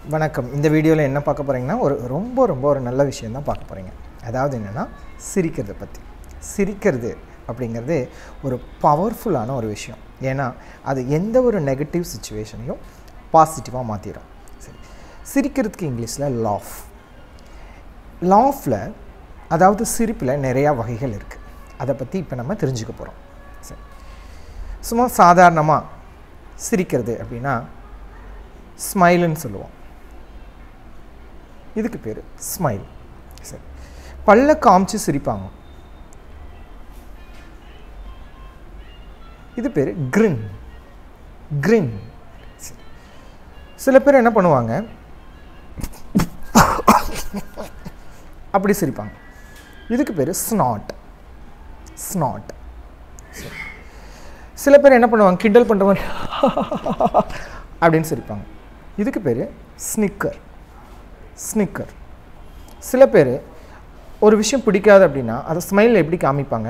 வணக்கம் இந்த வீடியோவில் என்ன பார்க்க போகிறீங்கன்னா ஒரு ரொம்ப ரொம்ப ஒரு நல்ல விஷயம் தான் பார்க்க போகிறீங்க அதாவது என்னென்னா சிரிக்கிறத பற்றி சிரிக்கிறது அப்படிங்கிறது ஒரு பவர்ஃபுல்லான ஒரு விஷயம் ஏன்னா அது எந்த ஒரு நெகட்டிவ் சுச்சுவேஷனையும் பாசிட்டிவாக மாற்றிடும் சரி சிரிக்கிறதுக்கு இங்கிலீஷில் லாஃப் லாஃபில் அதாவது சிரிப்பில் நிறையா வகைகள் இருக்குது அதை பற்றி இப்போ நம்ம தெரிஞ்சுக்க போகிறோம் சரி சும்மா சாதாரணமாக சிரிக்கிறது அப்படின்னா ஸ்மைலுன்னு சொல்லுவோம் இதுக்கு பேர் ஸ்மைல் சரி பல்ல காமிச்சு சிரிப்பாங்க இது பேர் கிரின் கிரின் சில பேர் என்ன பண்ணுவாங்க அப்படி சிரிப்பாங்க இதுக்கு பேர் ஸ்நாட் ஸ்நாட் சில பேர் என்ன பண்ணுவாங்க கிண்டல் பண்ணுற மாதிரி அப்படின்னு சிரிப்பாங்க இதுக்கு பேர் ஸ்னிக்கர் ஸ்னிக்கர் சில பேர் ஒரு விஷயம் பிடிக்காது அப்படின்னா அதை ஸ்மைலில் எப்படி காமிப்பாங்க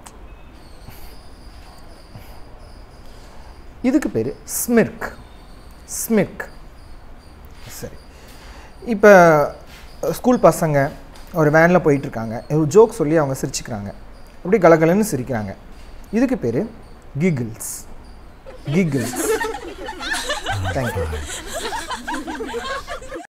இதுக்கு பேர் ஸ்மிர்க் ஸ்மிர்க் சரி இப்போ ஸ்கூல் பசங்க ஒரு வேனில் போயிட்டுருக்காங்க ஒரு ஜோக் சொல்லி அவங்க சிரிச்சுக்கிறாங்க அப்படி கலகலன்னு சிரிக்கிறாங்க இதுக்கு பேர் கிகிள்ஸ் கிகிள்ஸ் தேங்க்யூ